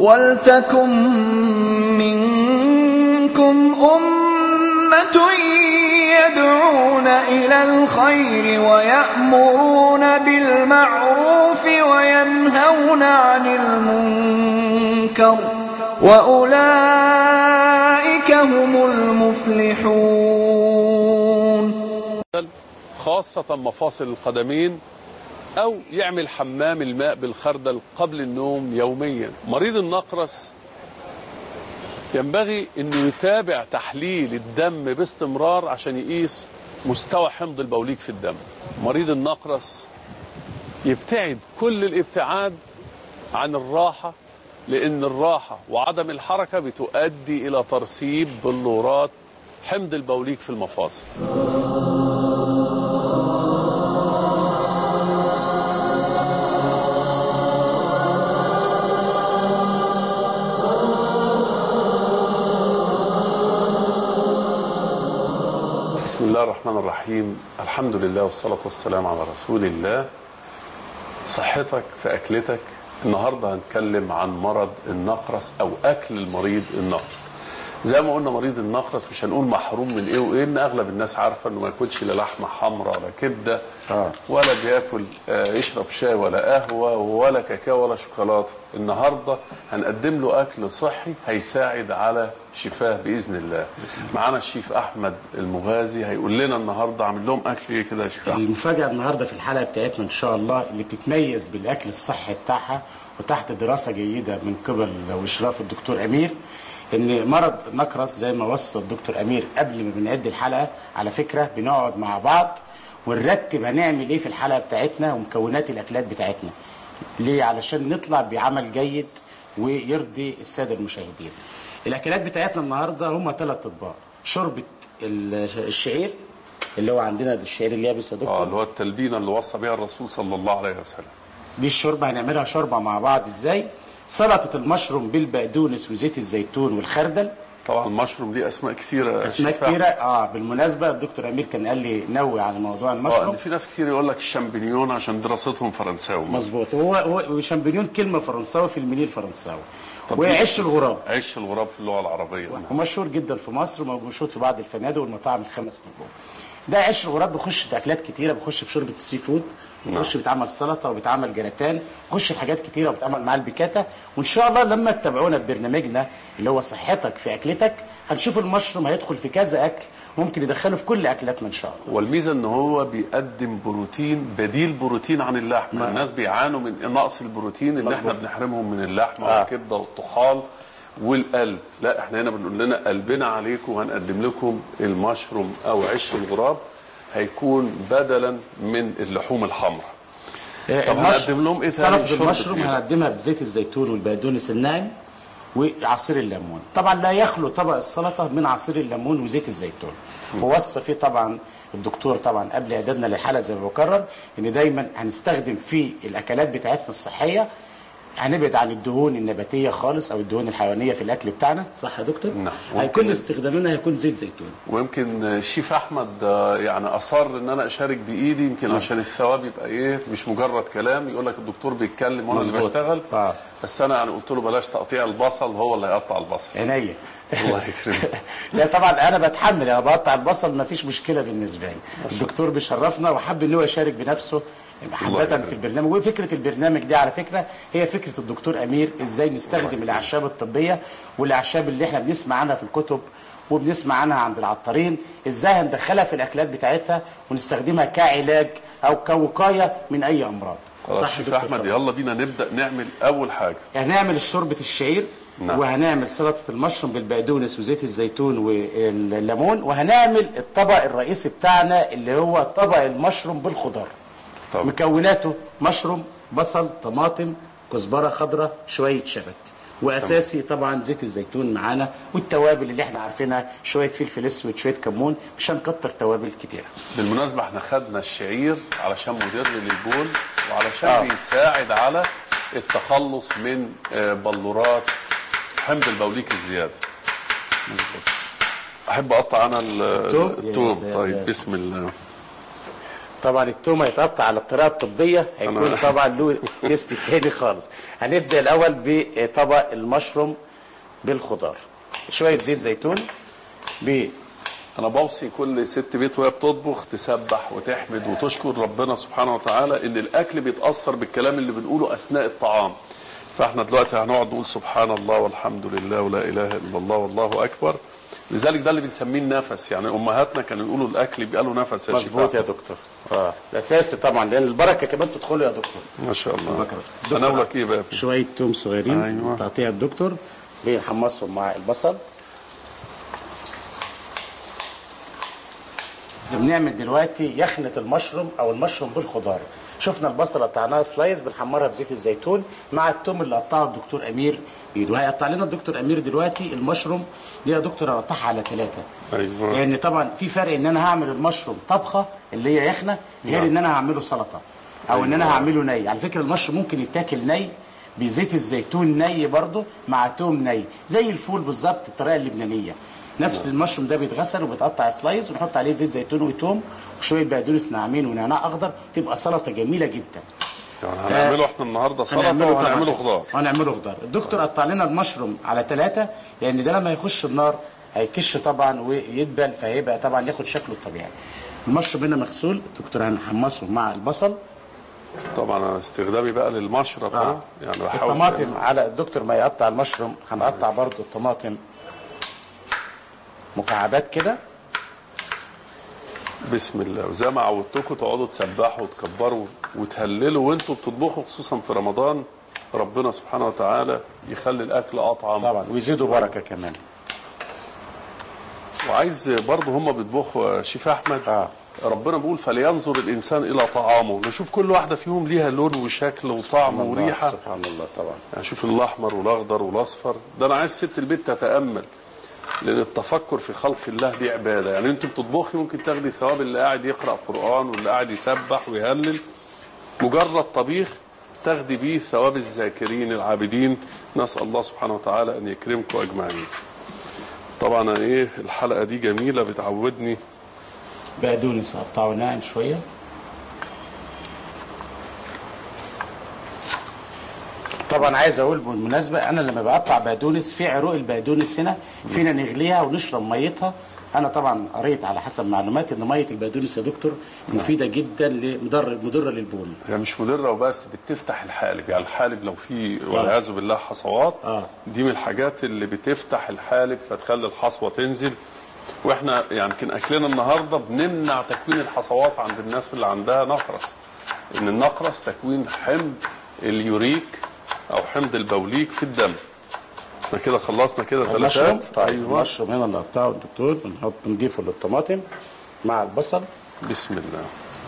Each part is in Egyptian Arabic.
ولتكن منكم أمة يدعون إلى الخير ويأمرون بالمعروف وينهون عن المنكر وأولئك هم المفلحون خاصة مفاصل القدمين أو يعمل حمام الماء بالخردل قبل النوم يوميا مريض النقرس ينبغي أنه يتابع تحليل الدم باستمرار عشان يقيس مستوى حمض البوليك في الدم مريض النقرس يبتعد كل الابتعاد عن الراحة لأن الراحة وعدم الحركة بتؤدي إلى ترسيب بلورات حمض البوليك في المفاصل بسم الله الرحمن الرحيم الحمد لله والصلاة والسلام على رسول الله صحتك في أكلتك النهاردة هنتكلم عن مرض النقرس أو أكل المريض النقرس زي ما قلنا مريض النقرس مش هنقول محروم من ايه وايه ان اغلب الناس عارفه انه ما ياكلش لا لحمه حمراء ولا كبده آه. ولا بياكل آه، يشرب شاي ولا قهوه ولا كاكاو ولا شوكولاته النهارده هنقدم له اكل صحي هيساعد على شفاه باذن الله معانا الشيف احمد المغازي هيقول لنا النهارده عامل لهم اكل ايه كده يا شيف احمد المفاجأة النهاردة في الحلقة بتاعتنا إن شاء الله اللي بتتميز بالأكل الصحي بتاعها وتحت دراسة جيدة من قبل وإشراف الدكتور أمير إن مرض نقرس زي ما وصى الدكتور أمير قبل ما بنعد الحلقة على فكرة بنقعد مع بعض ونرتب هنعمل إيه في الحلقة بتاعتنا ومكونات الأكلات بتاعتنا ليه علشان نطلع بعمل جيد ويرضي السادة المشاهدين الأكلات بتاعتنا النهاردة هم ثلاث أطباق شوربة ال- الشعير اللي هو عندنا الشعير اليابس يا دكتور اه اللي هو التلبينه اللي وصى بها الرسول صلى الله عليه وسلم دي الشوربه هنعملها شوربه مع بعض ازاي سلطه المشروم بالبقدونس وزيت الزيتون والخردل طبعا المشروم ليه اسماء كثيره يا اسماء شيف أحمد. كتيره اه بالمناسبه الدكتور امير كان قال لي نوي على موضوع اه المشروم إن في ناس كتير يقول لك الشامبينيون عشان دراستهم فرنساوي مظبوط هو هو شامبينيون كلمه فرنساوي في المنيل فرنساوي طب وعش دي- الغراب عيش الغراب في اللغه العربيه ومشهور جدا في مصر ومشهور في بعض الفنادق والمطاعم الخمس نجوم ده عيش الغراب بيخش في اكلات كتيره بيخش في شوربه السي فود بيخش بيتعمل سلطه وبيتعمل جراتان بيخش في حاجات كتيره وبيتعمل معاه البيكاتا وان شاء الله لما تتابعونا ببرنامجنا اللي هو صحتك في اكلتك هنشوف المشروم هيدخل في كذا اكل ممكن يدخله في كل اكلاتنا ان شاء الله والميزه ان هو بيقدم بروتين بديل بروتين عن اللحمه الناس بيعانوا من نقص البروتين ان احنا بنحرمهم من اللحمه آه. والكبده والطحال والقلب لا احنا هنا بنقول لنا قلبنا عليكم وهنقدم لكم المشروم او عيش الغراب هيكون بدلا من اللحوم الحمراء طب هنقدم لهم ايه تاني؟ سلطه شوربة المشروم إيه؟ هنقدمها بزيت الزيتون والبقدونس الناعم وعصير الليمون طبعا لا يخلو طبق السلطه من عصير الليمون وزيت الزيتون ووصى فيه طبعا الدكتور طبعا قبل اعدادنا للحلقه زي ما بكرر ان دايما هنستخدم في الاكلات بتاعتنا الصحيه هنبعد عن الدهون النباتيه خالص او الدهون الحيوانيه في الاكل بتاعنا صح يا دكتور نعم. هيكون ممكن- استخدامنا هيكون زيت زيتون ويمكن الشيف احمد آه، يعني اصر ان انا اشارك بايدي يمكن عشان الثواب يبقى ايه مش مجرد كلام يقول لك الدكتور بيتكلم وانا اللي مظبوط. بشتغل آه. بس انا يعني قلت له بلاش تقطيع البصل هو اللي هيقطع البصل عينيا الله يكرمك لا طبعا انا بتحمل انا بقطع البصل ما فيش مشكله بالنسبه لي الدكتور بيشرفنا وحب ان هو يشارك بنفسه محبة يكرمك. في البرنامج وفكرة البرنامج دي على فكرة هي فكرة الدكتور أمير إزاي نستخدم الأعشاب الطبية والأعشاب اللي إحنا بنسمع عنها في الكتب وبنسمع عنها عند العطارين إزاي هندخلها في الأكلات بتاعتها ونستخدمها كعلاج أو كوقاية من أي أمراض خلاص يا شيف دكتور احمد طبعا؟ يلا بينا نبدا نعمل اول حاجه هنعمل شوربة الشعير نعم. وهنعمل سلطة المشروم بالبقدونس وزيت الزيتون والليمون وهنعمل الطبق الرئيسي بتاعنا اللي هو طبق المشروم بالخضار طب مكوناته مشروم بصل طماطم كزبرة خضراء شوية شبت واساسي طبعا زيت الزيتون معانا والتوابل اللي احنا عارفينها شويه فلفل اسود شويه كمون مش هنكتر توابل كتيره بالمناسبه احنا خدنا الشعير علشان مدر للبول وعلشان آه. بيساعد على التخلص من آه، بلورات حمض البوليك الزياده احب اقطع انا ال- التوم؟ يا التوم سلام. طيب بسم الله طبعا التوم هيتقطع على الطريقه الطبيه هيكون أنا- طبعا له تيست تاني خالص هنبدا الاول بطبق المشروم بالخضار شويه زيت زيتون ب انا بوصي كل ست بيت وهي بتطبخ تسبح وتحمد وتشكر ربنا سبحانه وتعالى ان الاكل بيتاثر بالكلام اللي بنقوله اثناء الطعام فاحنا دلوقتي هنقعد نقول سبحان الله والحمد لله ولا اله الا الله والله اكبر لذلك ده اللي بنسميه النفس يعني امهاتنا كانوا يقولوا الاكل بيبقى له نفس يا مظبوط شيخ يا دكتور اه اساسي طبعا لان البركه كمان تدخل يا دكتور ما شاء الله بكرة. اناولك ايه بقى في شويه توم صغيرين أيوة. تقطيع الدكتور بنحمصهم مع البصل بنعمل دلوقتي يخنة المشروم او المشروم بالخضار شفنا البصله قطعناها سلايز بنحمرها بزيت الزيتون مع التوم اللي قطعه الدكتور امير بايده هيقطع لنا الدكتور امير دلوقتي المشروم دي يا دكتور هقطعها على ثلاثه ايوه لان طبعا في فرق ان انا هعمل المشروم طبخه اللي هي يخنه غير نعم. ان انا هعمله سلطه او ان انا أيوة. هعمله ني على فكره المشروم ممكن يتاكل ني بزيت الزيتون ني برضه مع توم ني زي الفول بالظبط الطريقه اللبنانيه نفس المشروم ده بيتغسل وبيتقطع سلايز ونحط عليه زيت زيتون وتوم وشويه بقدونس ناعمين ونعناع اخضر تبقى سلطه جميله جدا يعني هنعمله احنا النهارده سلطه طبعاً وهنعمله أساسي. خضار هنعمله خضار الدكتور قطع لنا المشروم على ثلاثة لان ده لما يخش النار هيكش طبعا ويدبل فهيبقى طبعا ياخد شكله الطبيعي المشروم هنا مغسول الدكتور هنحمصه مع البصل طبعا أنا استخدامي بقى للمشرب آه. آه. يعني بحاول الطماطم على الدكتور ما يقطع المشروم هنقطع برضو الطماطم مكعبات كده بسم الله وزي ما عودتكم تقعدوا تسبحوا وتكبروا وتهللوا وانتوا بتطبخوا خصوصا في رمضان ربنا سبحانه وتعالى يخلي الاكل اطعم طبعا ويزيدوا بركه كمان وعايز برضه هم بيطبخوا يا شيف احمد آه. ربنا بيقول فلينظر الانسان الى طعامه نشوف كل واحده فيهم ليها لون وشكل وطعم الله، وريحه سبحان الله طبعا يعني شوف الاحمر والاخضر والاصفر ده انا عايز ست البيت تتامل لان التفكر في خلق الله دي عباده يعني انت بتطبخي ممكن تاخدي ثواب اللي قاعد يقرا قران واللي قاعد يسبح ويهلل مجرد طبيخ تاخدي بيه ثواب الذاكرين العابدين نسال الله سبحانه وتعالى ان يكرمكم اجمعين طبعا أنا ايه الحلقه دي جميله بتعودني بقدونس قطعه ناعم شويه طبعا عايز اقول بالمناسبه انا لما بقطع بقدونس في عروق البقدونس هنا فينا نغليها ونشرب ميتها انا طبعا قريت على حسب معلوماتي ان ميه البقدونس يا دكتور مفيده جدا لمضر مضره للبول هي مش مضره وبس دي بتفتح الحالب يعني الحالب لو فيه والعياذ بالله حصوات آه. دي من الحاجات اللي بتفتح الحالب فتخلي الحصوه تنزل واحنا يعني يمكن اكلنا النهارده بنمنع تكوين الحصوات عند الناس اللي عندها نقرس ان النقرس تكوين حمض اليوريك او حمض البوليك في الدم احنا كده خلصنا كده المشروم ثلاثات طيب ايوه المشروم هنا اللي قطعه الدكتور بنحط نضيفه للطماطم مع البصل بسم الله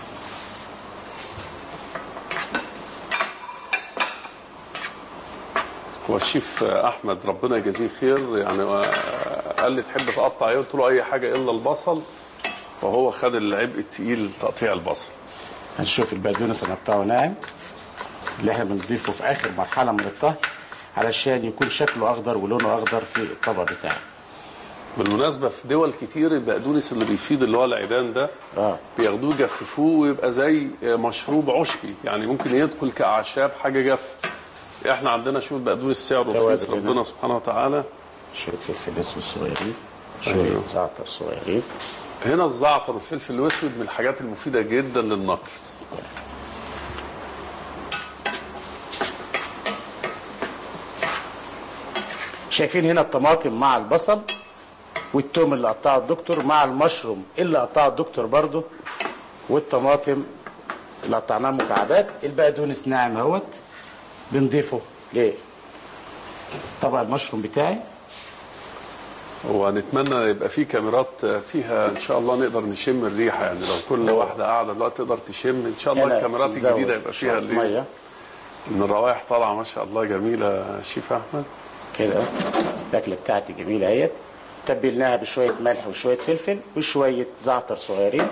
هو الشيف احمد ربنا يجازيه خير يعني آه، قال لي تحب تقطع ايه قلت له اي حاجه الا البصل فهو خد العبء التقيل تقطيع البصل هنشوف البقدونس هنقطعه ناعم اللي احنا بنضيفه في اخر مرحله من الطهي علشان يكون شكله اخضر ولونه اخضر في الطبق بتاعه بالمناسبه في دول كتير البقدونس اللي بيفيد اللي هو العيدان ده اه بياخدوه يجففوه ويبقى زي مشروب عشبي يعني ممكن يدخل كاعشاب حاجه جاف احنا عندنا شويه بقدونس سعره رخيص توابل هنا. ربنا سبحانه وتعالى شويه فلفل اسود صغيرين شويه أيوه. زعتر صغيرين هنا الزعتر والفلفل الاسود من الحاجات المفيده جدا للنقرس شايفين هنا الطماطم مع البصل والثوم اللي قطعه الدكتور مع المشروم اللي قطعه الدكتور برضو والطماطم اللي قطعناها مكعبات البقدونس ناعم اهوت بنضيفه ليه طبق المشروم بتاعي ونتمنى يبقى في كاميرات فيها ان شاء الله نقدر نشم الريحه يعني لو كل واحده قاعده دلوقتي تقدر تشم ان شاء الله هنا الكاميرات نزود الجديده يبقى فيها شوية اللي ميه ان الروائح طالعه ما شاء الله جميله يا شيف احمد كده الاكله بتاعتي جميله اهيت تبلناها بشويه ملح وشويه فلفل وشويه زعتر صغيرين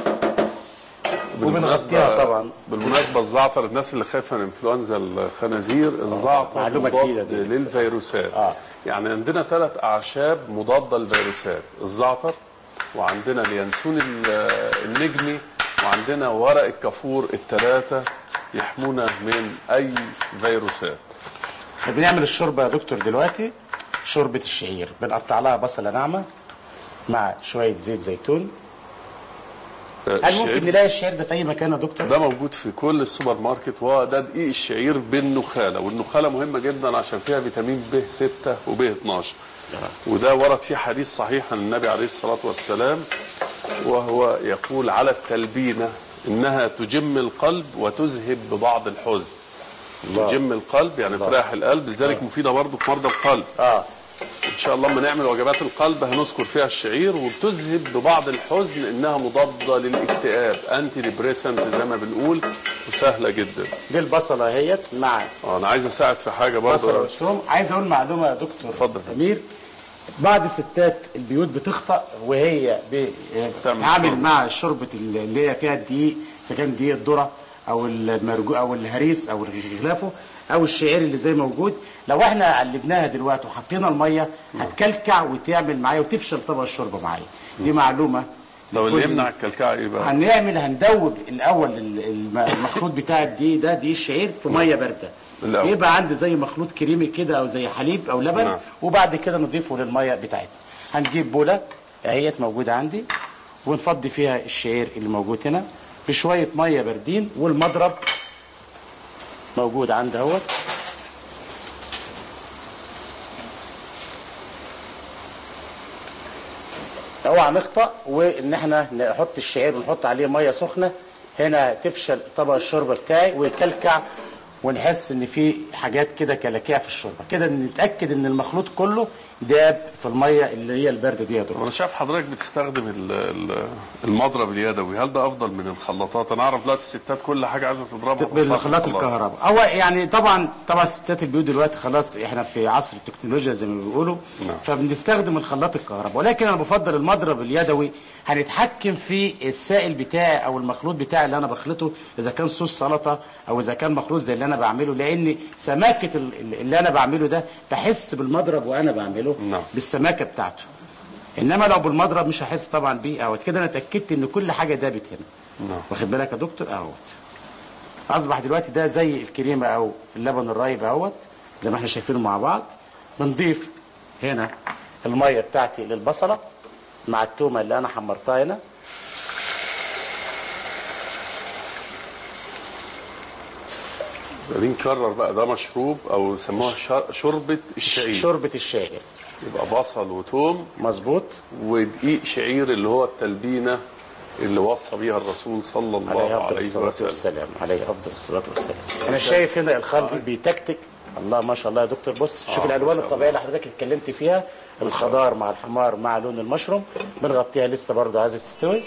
وبنغطيها طبعا بالمناسبه الزعتر الناس اللي خايفه من انفلونزا الخنازير الزعتر معلومة مضاد جديدة دي. للفيروسات آه. يعني عندنا ثلاث اعشاب مضاده للفيروسات الزعتر وعندنا اليانسون ال- النجمي وعندنا ورق الكافور الثلاثه يحمونا من اي فيروسات بنعمل الشوربه يا دكتور دلوقتي شوربه الشعير بنقطع لها بصله ناعمه مع شويه زيت زيتون آه، هل الشعير ممكن نلاقي الشعير ده في اي مكان يا دكتور؟ ده موجود في كل السوبر ماركت وده دقيق الشعير بالنخاله والنخاله مهمه جدا عشان فيها فيتامين ب 6 وب 12 وده ورد فيه حديث صحيح عن النبي عليه الصلاه والسلام وهو يقول على التلبينه انها تجم القلب وتذهب ببعض الحزن تجم القلب يعني تريح القلب لذلك مفيده برضه في مرضى القلب اه ان شاء الله لما نعمل وجبات القلب هنذكر فيها الشعير وبتذهب ببعض الحزن انها مضاده للاكتئاب انتي ديبريسنت زي ما بنقول وسهله جدا دي البصله اهيت مع اه انا عايز اساعد في حاجه بصله برضه والثوم عايز اقول معلومه يا دكتور اتفضل. امير بعض ستات البيوت بتخطأ وهي تعمل بتتعامل شرب. مع شوربه اللي هي فيها الدقيق اذا كان دقيق الذره او المرجو او الهريس او خلافه او الشعير اللي زي موجود لو احنا قلبناها دلوقتي وحطينا الميه هتكلكع وتعمل معايا وتفشل طبق الشوربه معايا دي معلومه لو اللي لكل- يمنع الكلكعه ايه بقى؟ هنعمل هندوب الاول ال- الم- المخلوط بتاع الدقيق ده دقيق الشعير في ميه بارده الأول. يبقى عندي زي مخلوط كريمي كده او زي حليب او لبن نعم. وبعد كده نضيفه للميه بتاعتنا هنجيب بوله اهيت موجوده عندي ونفضي فيها الشعير اللي موجود هنا بشويه ميه باردين والمضرب موجود عندي اهوت اوعى نخطأ وان احنا نحط الشعير ونحط عليه ميه سخنه هنا تفشل طبق الشوربه بتاعي ويكلكع ونحس ان في حاجات كده كلاكيع في الشوربه كده نتاكد ان المخلوط كله داب في الميه اللي هي البارده دي يا دكتور وانا شايف حضرتك بتستخدم ال- ال- المضرب اليدوي هل ده افضل من الخلاطات انا اعرف دلوقتي الستات كل حاجه عايزه تضربها في بالخلاط الخلاط. الكهرباء هو يعني طبعا طبعا ستات البيوت دلوقتي خلاص احنا في عصر التكنولوجيا زي ما بيقولوا نعم. فبنستخدم الخلاط الكهرباء ولكن انا بفضل المضرب اليدوي هنتحكم في السائل بتاعي او المخلوط بتاعي اللي انا بخلطه اذا كان صوص سلطه او اذا كان مخلوط زي اللي انا بعمله لان سماكه ال- اللي انا بعمله ده بحس بالمضرب وانا بعمله نعم. بالسماكه بتاعته انما لو بالمضرب مش هحس طبعا بيه اهوت كده انا اتاكدت ان كل حاجه دابت هنا نعم. واخد بالك يا دكتور اهوت اصبح دلوقتي ده زي الكريمه او اللبن الرايب اهوت زي ما احنا شايفينه مع بعض بنضيف هنا الميه بتاعتي للبصله مع التومه اللي انا حمرتها هنا بعدين نكرر بقى ده مشروب او يسموها شر- شوربه الشعير شوربه الشعير يبقى بصل وتوم مظبوط ودقيق شعير اللي هو التلبينه اللي وصى بيها الرسول صلى الله عليه عليه, افضل الصلاه وسلم والسلام عليه افضل الصلاه والسلام انا شايف هنا الخلط بيتكتك الله ما شاء الله يا دكتور بص شوف آه، ما الالوان شاء الطبيعيه اللي حضرتك اتكلمت فيها الخضار مع الحمار مع لون المشروم بنغطيها لسه برضه عايزه تستوي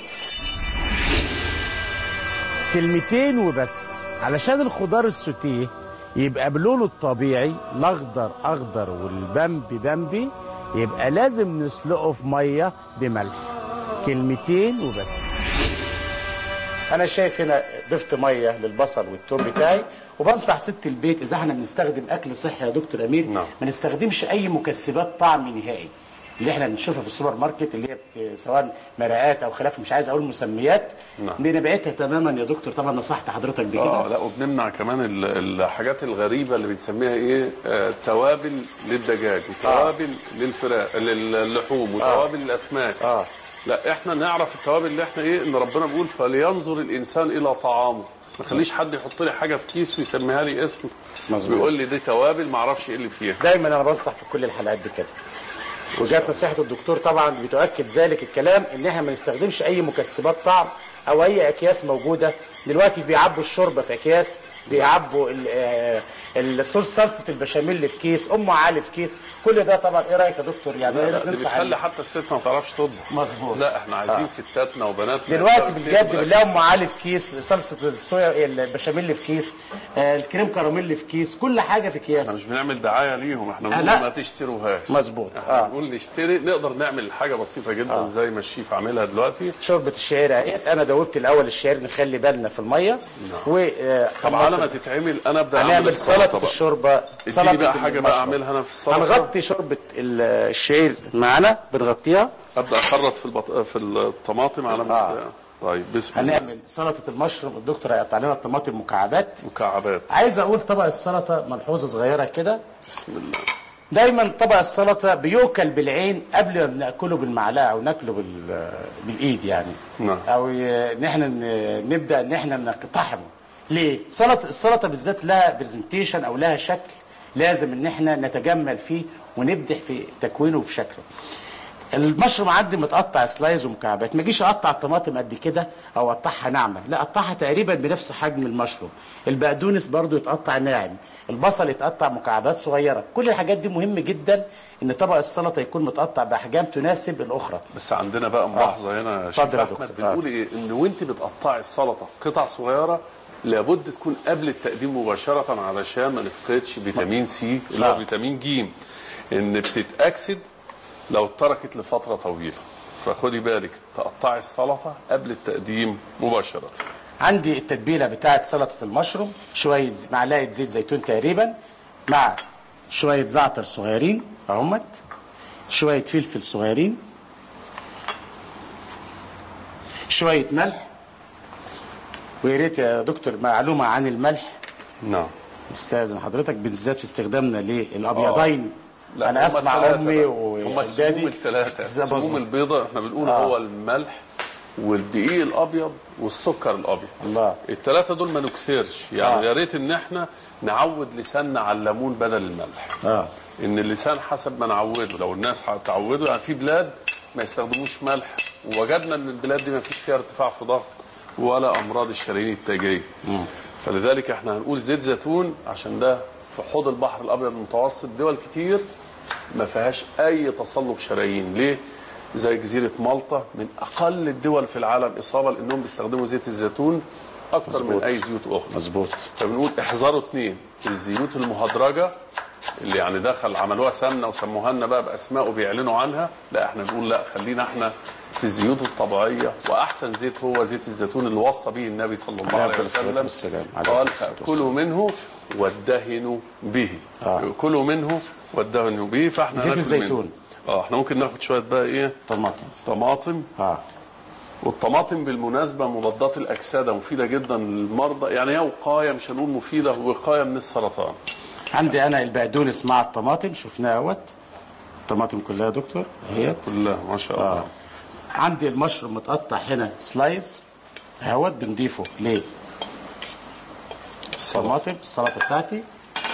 كلمتين وبس علشان الخضار السوتيه يبقى بلونه الطبيعي الاخضر اخضر والبامبي بامبي يبقى لازم نسلقه في ميه بملح كلمتين وبس انا شايف هنا ضفت ميه للبصل والثوم بتاعي وبنصح ست البيت اذا احنا بنستخدم اكل صحي يا دكتور امير نعم. ما نستخدمش اي مكسبات طعم نهائي اللي احنا بنشوفها في السوبر ماركت اللي هي بت... سواء مرقات او خلافه مش عايز اقول مسميات نعم. بنبعدها تماما يا دكتور طبعا نصحت حضرتك بكده اه لا وبنمنع كمان ال- الحاجات الغريبه اللي بنسميها ايه آه توابل للدجاج وتوابل للفراخ للحوم وتوابل للاسماك آه. لا احنا نعرف التوابل اللي احنا ايه ان ربنا بيقول فلينظر الانسان الى طعامه ما خليش حد يحط لي حاجه في كيس ويسميها لي اسم مظبوط. ويقول لي دي توابل ما اعرفش ايه اللي فيها دايما انا بنصح في كل الحلقات دي كده وجات نصيحه الدكتور طبعا بتؤكد ذلك الكلام ان احنا ما نستخدمش اي مكسبات طعم او اي اكياس موجوده دلوقتي بيعبوا الشوربه في اكياس بيعبوا ال- آه، الصوص صلصه البشاميل في كيس ام علي في كيس كل ده طبعا ايه رايك يا دكتور يعني لا إيه لا رأيك دي ننصح بتخلي عليه؟ حتى الست ما تعرفش تطبخ مظبوط. لا احنا عايزين ستاتنا وبناتنا دلوقتي يعرفوا بجد يطبخوا بنلاقي أكل ام علي في كيس صلصه الصويا البشاميل في كيس آه، الكريم كراميل في كيس كل حاجه في اكياس احنا مش بنعمل دعايه ليهم احنا بنقول لا. ما تشتروهاش مظبوط احنا اه بنقول نشتري نقدر نعمل حاجه بسيطه جدا آه. زي ما الشيف عاملها دلوقتي شوربه الشعير اهيت انا دوبت الاول الشعير نخلي بالنا في الميه و آه، طب على ما تتعمل انا ابدا اعمل هنعمل السلطه سلطه بقى الشوربه اديني بقى حاجه بقى المشروم. اعملها انا في السلطه هنغطي شوربه ال- الشعير معانا بنغطيها ابدا اخرط في البط... في الطماطم على ما آه. طيب بسم الله هنعمل سلطه المشروم الدكتور هيقطع لنا الطماطم مكعبات مكعبات عايز اقول طبق السلطه ملحوظه صغيره كده بسم الله دايما طبق السلطه بيؤكل بالعين قبل ما ناكله بالمعلقه او ناكله بال بالايد يعني نعم. او ي- ان احنا ن- نبدا ان احنا نقتحمه ليه سلطه السلطه بالذات لها برزنتيشن او لها شكل لازم ان احنا نتجمل فيه ونبدع في تكوينه وفي شكله المشروم عندي متقطع سلايز ومكعبات ما اجيش اقطع الطماطم قد كده او اقطعها ناعمه لا اقطعها تقريبا بنفس حجم المشروم البقدونس برضو يتقطع ناعم البصل يتقطع مكعبات صغيره كل الحاجات دي مهم جدا ان طبق السلطه يكون متقطع باحجام تناسب الاخرى بس عندنا بقى ملاحظه هنا يا شيخ اتفضل يا احمد دكتور. بنقول ايه ان وانت بتقطعي السلطه قطع صغيره لابد تكون قبل التقديم مباشره علشان ما نفقدش فيتامين سي اللي هو آه. فيتامين ج ان بتتاكسد لو اتركت لفتره طويله فخدي بالك تقطعي السلطه قبل التقديم مباشره عندي التتبيله بتاعه سلطه المشروم شويه ز- معلقه زيت زيتون تقريبا مع شويه زعتر صغيرين اهمت شويه فلفل صغيرين شويه ملح ويا ريت يا دكتور معلومه عن الملح نعم استاذن حضرتك بالذات في استخدامنا للابيضين لا انا هم اسمع التلاتة امي بقى. هم السموم واجدادي الثلاثه إزاي السموم بظبط؟ البيضاء احنا بنقول آه. هو الملح والدقيق الابيض والسكر الابيض الله. الثلاثه دول ما نكثرش يعني آه. يا ريت ان احنا نعود لساننا على الليمون بدل الملح اه ان اللسان حسب ما نعوده لو الناس هتعودوا يعني في بلاد ما يستخدموش ملح ووجدنا ان البلاد دي ما فيش فيها ارتفاع في ضغط ولا امراض الشرايين التاجيه فلذلك احنا هنقول زيت زيتون عشان ده في حوض البحر الابيض المتوسط دول كتير ما فيهاش اي تصلب شرايين ليه زي جزيره مالطا من اقل الدول في العالم اصابه لانهم بيستخدموا زيت الزيتون اكتر من مظبوط. اي زيوت اخرى مظبوط فبنقول احذروا اثنين الزيوت المهدرجه اللي يعني دخل عملوها سمنه وسموها لنا بقى باسماء وبيعلنوا عنها لا احنا بنقول لا خلينا احنا في الزيوت الطبيعيه واحسن زيت هو زيت الزيتون اللي وصى به النبي صلى الله عليه أفضل الصلاة وسلم والسلام. عليه قال الصلاة كلوا منه وادهنوا به آه. كلوا منه وادهنوا به فاحنا زيت هناكل الزيتون. منه. اه احنا ممكن ناخد شويه بقى ايه طماطم طماطم اه والطماطم بالمناسبة مضادات الأكسدة مفيدة جدا للمرضى يعني هي وقاية مش هنقول مفيدة وقاية من السرطان عندي انا البقدونس مع الطماطم شفناه اهوت الطماطم كلها يا دكتور اهيت كلها ما شاء الله اه عندي المشروم متقطع هنا سلايز اهوت بنضيفه ليه السلطة الطماطم السلطه بتاعتي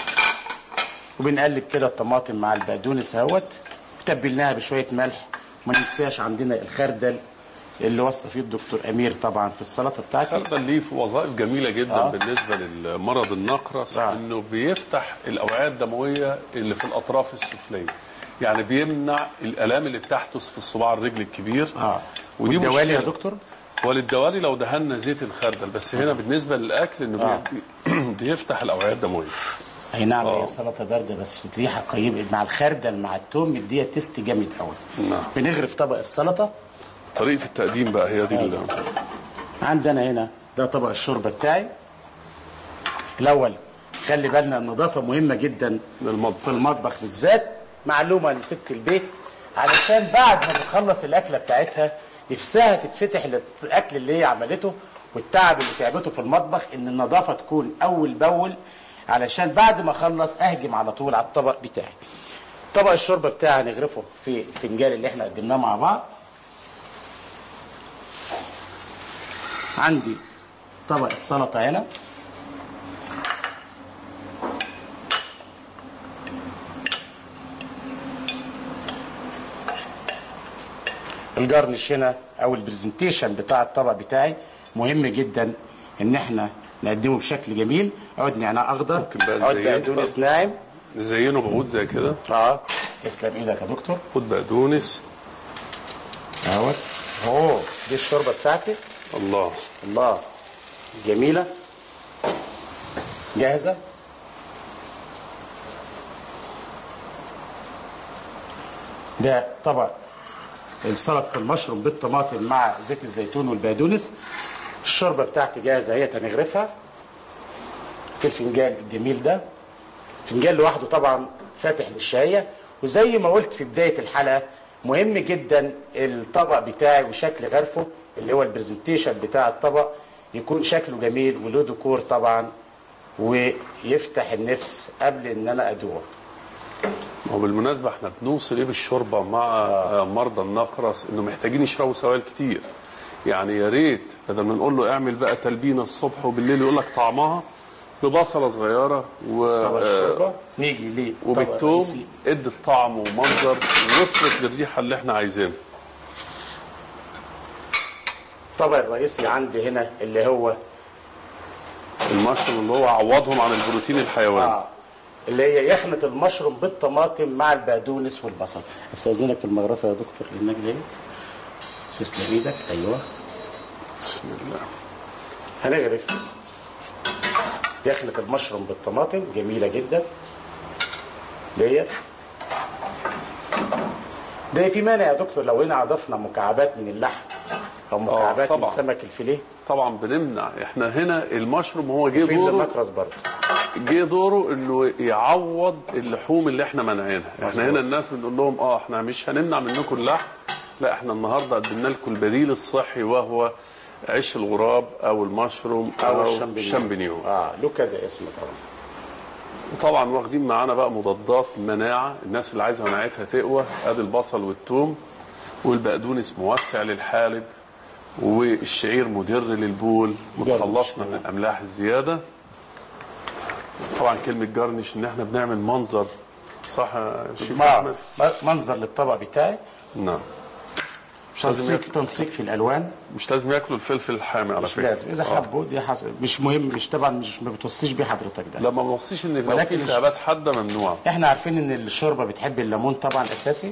وبنقلب كده الطماطم مع البقدونس اهوت تبلناها بشويه ملح ما ننساش عندنا الخردل اللي وصى فيه الدكتور امير طبعا في السلطه بتاعتي الخردل ليه في وظائف جميلة جدا آه. آه. بالنسبة للمرض النقرس آه. انه بيفتح الأوعية الدموية اللي في الأطراف السفلية يعني بيمنع الآلام اللي بتحدث في الصباع الرجل الكبير اه ودي والدوالي يا مشكلة. دكتور وللدوالي لو دهنا زيت الخردل بس هنا بالنسبة للأكل انه آه. بي- بيفتح الأوعية الدموية اي نعم آه. هي سلطه بارده بس في ريحه قيمه مع الخردل مع التوم مديها تيست جامد قوي نعم. بنغرف طبق السلطه طريقة التقديم بقى هي دي اللي عندنا هنا ده طبق الشوربه بتاعي الاول خلي بالنا النظافه مهمه جدا للمطبخ في المطبخ بالذات معلومه لست البيت علشان بعد ما بتخلص الاكله بتاعتها نفسها تتفتح للاكل اللي هي عملته والتعب اللي تعبته في المطبخ ان النظافه تكون اول باول علشان بعد ما اخلص اهجم على طول على الطبق بتاعي طبق الشوربه بتاعي هنغرفه في الفنجان اللي احنا قدمناه مع بعض عندي طبق السلطه هنا الجرنش هنا او البرزنتيشن بتاع الطبق بتاعي مهم جدا ان احنا نقدمه بشكل جميل عود نعناع اخضر ممكن بقى عود نزينه بقدونس بقى. ناعم نزينه بعود زي كده اه تسلم ايدك يا دكتور خد بقدونس اهوت اوه دي الشوربه بتاعتي الله الله جميله جاهزه ده طبق السلطه المشروم بالطماطم مع زيت الزيتون والبقدونس الشوربه بتاعتي جاهزه اهي هنغرفها في الفنجان الجميل ده فنجان لوحده طبعا فاتح للشهيه وزي ما قلت في بدايه الحلقه مهم جدا الطبق بتاعي وشكل غرفه اللي هو البرزنتيشن بتاع الطبق يكون شكله جميل وله ديكور طبعا ويفتح النفس قبل ان انا ادوقه وبالمناسبة احنا بنوصل ايه بالشوربة مع آه، مرضى النقرس انه محتاجين يشربوا سوائل كتير يعني يا ريت بدل ما نقول له اعمل بقى تلبينه الصبح وبالليل يقول لك طعمها ببصلة صغيرة و طبق الشوربه نيجي ليه طبق وبالثوم رئيسي. ادت طعم ومنظر وصلت للريحة اللي احنا عايزينها الطبق الرئيسي عندي هنا اللي هو المشروم اللي هو عوضهم عن البروتين الحيواني آه اللي هي يخنة المشروم بالطماطم مع البقدونس والبصل استاذنك في المغرفه يا دكتور لانك جاي تسلم ايدك ايوه بسم الله هنغرف يخنة المشروم بالطماطم جميلة جدا ديت ده في مانع يا دكتور لو هنا اضفنا مكعبات من اللحم او مكعبات من طبعا. سمك الفيليه طبعا بنمنع احنا هنا المشروم هو جه في دوره المكرس برضه جه دوره انه يعوض اللحوم اللي احنا منعينها احنا مظبوط. هنا الناس بنقول لهم اه احنا مش هنمنع منكم اللحم لا احنا النهارده قدمنا لكم البديل الصحي وهو عيش الغراب او المشروم او او الشامبينيون الشامبينيون اه له كذا اسم طبعا وطبعا واخدين معانا بقى مضادات مناعه الناس اللي عايزه مناعتها تقوى ادي البصل والثوم والبقدونس موسع للحالب والشعير مدر للبول متخلصنا من الاملاح الزياده طبعا كلمه جرنش ان احنا بنعمل منظر صح يا شيف ما احمد منظر للطبق بتاعي نعم مش لازم تنسيق ياكل تنسيق في الالوان مش لازم ياكلوا الفلفل الحامي على مش فكره لازم اذا آه. حبوا دي حسب مش مهم مش طبعا مش ما بتوصيش بيه حضرتك ده لا ما بنوصيش ان لو في ولكن مش- التهابات حاده ممنوعه احنا عارفين ان الشوربه بتحب الليمون طبعا اساسي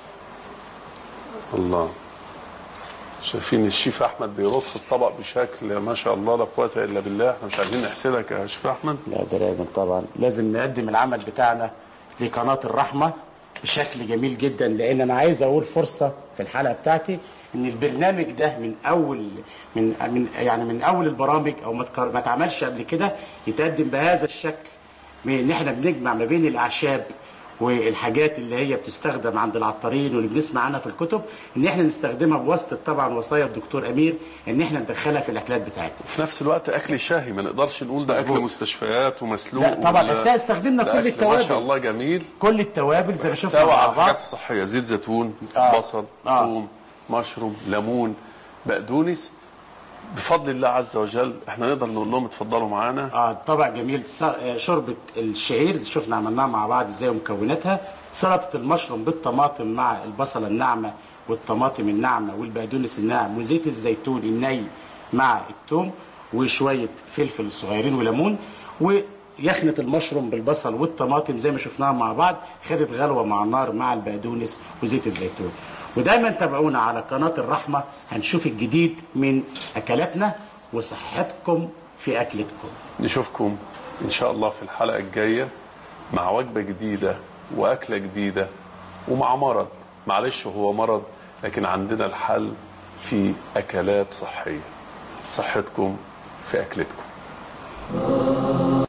الله شايفين الشيف احمد بيرص الطبق بشكل ما شاء الله لا قوه الا بالله احنا مش عايزين نحسدك يا شيف احمد لا ده لازم طبعا لازم نقدم العمل بتاعنا لقناة الرحمة بشكل جميل جدا لان انا عايز اقول فرصة في الحلقة بتاعتي ان البرنامج ده من اول من من يعني من اول البرامج او ما تكر- ما اتعملش قبل كده يتقدم بهذا الشكل من ان احنا بنجمع ما بين الاعشاب والحاجات اللي هي بتستخدم عند العطارين واللي بنسمع عنها في الكتب ان احنا نستخدمها بواسطه طبعا وصايا الدكتور امير ان احنا ندخلها في الاكلات بتاعتنا في نفس الوقت اكل شهي ما نقدرش نقول ده مظبوط. اكل مستشفيات ومسلوق لا طبعا ولا- بس إحنا استخدمنا ده كل أكل التوابل ما شاء الله جميل كل التوابل زي ما شفنا تاوى مع على الحاجات بعض الصحيه زيت زيتون آه. بصل آه. ثوم مشروم ليمون بقدونس بفضل الله عز وجل احنا نقدر نقول لهم اتفضلوا معانا اه طبق جميل س- آه، شوربه الشعير شفنا عملناها مع بعض ازاي ومكوناتها سلطه المشروم بالطماطم مع البصله الناعمه والطماطم الناعمه والبقدونس الناعم وزيت الزيتون الني مع الثوم وشويه فلفل صغيرين وليمون ويخنة المشروم بالبصل والطماطم زي ما شفناها مع بعض خدت غلوه مع النار مع البقدونس وزيت الزيتون ودايما تابعونا على قناه الرحمه هنشوف الجديد من اكلاتنا وصحتكم في اكلتكم نشوفكم ان شاء الله في الحلقه الجايه مع وجبه جديده واكله جديده ومع مرض معلش هو مرض لكن عندنا الحل في اكلات صحيه صحتكم في اكلتكم